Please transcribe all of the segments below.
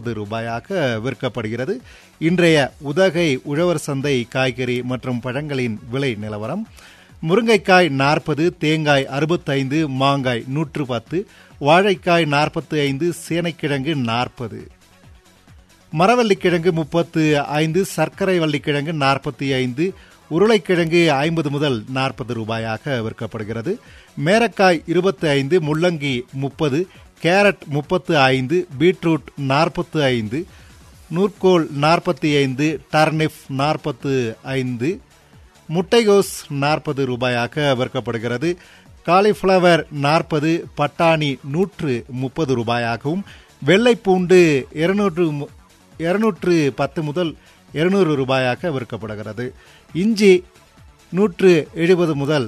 நாற்பது ரூபாயாக விற்கப்படுகிறது இன்றைய உதகை உழவர் சந்தை காய்கறி மற்றும் பழங்களின் விலை நிலவரம் முருங்கைக்காய் நாற்பது தேங்காய் அறுபத்தைந்து மாங்காய் நூற்று பத்து வாழைக்காய் நாற்பத்தி ஐந்து சேனைக்கிழங்கு நாற்பது மரவள்ளிக்கிழங்கு முப்பத்து ஐந்து சர்க்கரை வள்ளிக்கிழங்கு நாற்பத்தி ஐந்து உருளைக்கிழங்கு ஐம்பது முதல் நாற்பது ரூபாயாக விற்கப்படுகிறது மேரக்காய் இருபத்தி ஐந்து முள்ளங்கி முப்பது கேரட் முப்பத்து ஐந்து பீட்ரூட் நாற்பத்து ஐந்து நூற்கோல் நாற்பத்தி ஐந்து டர்னிப் நாற்பத்து ஐந்து முட்டைகோஸ் நாற்பது ரூபாயாக விற்கப்படுகிறது காலிஃப்ளவர் நாற்பது பட்டாணி நூற்று முப்பது ரூபாயாகவும் வெள்ளைப்பூண்டு இருநூற்று இருநூற்று பத்து முதல் இருநூறு ரூபாயாக விற்கப்படுகிறது இஞ்சி நூற்று எழுபது முதல்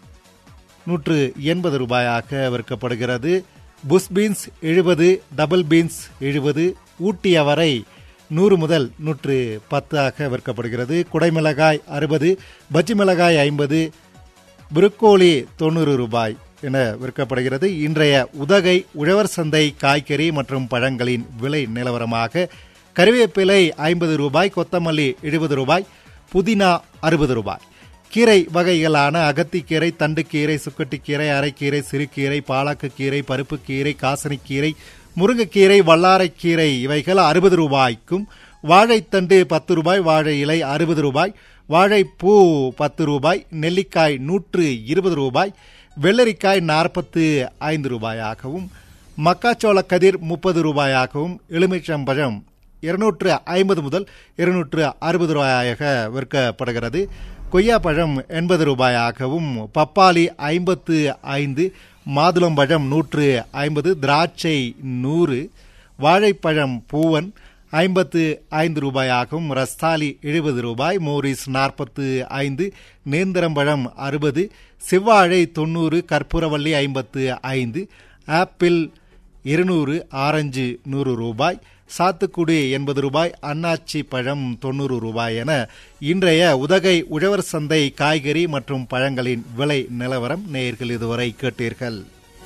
நூற்று எண்பது ரூபாயாக விற்கப்படுகிறது புஷ் பீன்ஸ் எழுபது டபுள் பீன்ஸ் எழுபது ஊட்டி அவரை நூறு முதல் நூற்று பத்தாக விற்கப்படுகிறது குடைமிளகாய் அறுபது பஜ்ஜி மிளகாய் ஐம்பது புருக்கோலி தொண்ணூறு ரூபாய் என விற்கப்படுகிறது இன்றைய உதகை உழவர் சந்தை காய்கறி மற்றும் பழங்களின் விலை நிலவரமாக கறிவேப்பிலை ஐம்பது ரூபாய் கொத்தமல்லி எழுபது ரூபாய் புதினா அறுபது ரூபாய் கீரை வகைகளான அகத்திக்கீரை தண்டுக்கீரை சுக்கட்டிக்கீரை அரைக்கீரை சிறுகீரை பாலக்குக்கீரை பருப்புக்கீரை காசனிக்கீரை முருங்கைக்கீரை வல்லாரைக்கீரை இவைகள் அறுபது ரூபாய்க்கும் வாழைத்தண்டு பத்து ரூபாய் வாழை இலை அறுபது ரூபாய் வாழைப்பூ பத்து ரூபாய் நெல்லிக்காய் நூற்று இருபது ரூபாய் வெள்ளரிக்காய் நாற்பத்து ஐந்து ரூபாயாகவும் மக்காச்சோள கதிர் முப்பது ரூபாயாகவும் எலுமிச்சம்பழம் இருநூற்று ஐம்பது முதல் இருநூற்று அறுபது ரூபாயாக விற்கப்படுகிறது கொய்யாப்பழம் எண்பது ரூபாயாகவும் பப்பாளி ஐம்பத்து ஐந்து மாதுளம்பழம் நூற்று ஐம்பது திராட்சை நூறு வாழைப்பழம் பூவன் ஐம்பத்து ஐந்து ரூபாயாகவும் ரஸ்தாலி எழுபது ரூபாய் மோரிஸ் நாற்பத்து ஐந்து நேந்திரம்பழம் அறுபது செவ்வாழை தொண்ணூறு கற்பூரவல்லி ஐம்பத்து ஐந்து ஆப்பிள் இருநூறு ஆரஞ்சு நூறு ரூபாய் சாத்துக்குடி எண்பது ரூபாய் அன்னாச்சி பழம் தொண்ணூறு ரூபாய் என இன்றைய உதகை உழவர் சந்தை காய்கறி மற்றும் பழங்களின் விலை நிலவரம் நேயர்கள் இதுவரை கேட்டீர்கள்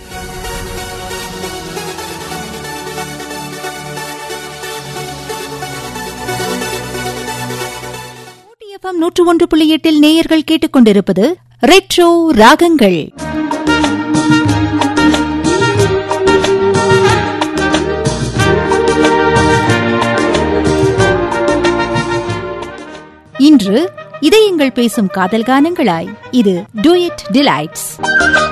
எஃப்எம் நூற்று ஒன்று புள்ளி எட்டில் நேயர்கள் கேட்டுக்கொண்டிருப்பது ரெட்ரோ ராகங்கள் இன்று இதயங்கள் பேசும் காதல் கானங்களாய் இது டூயட் டிலைட்ஸ்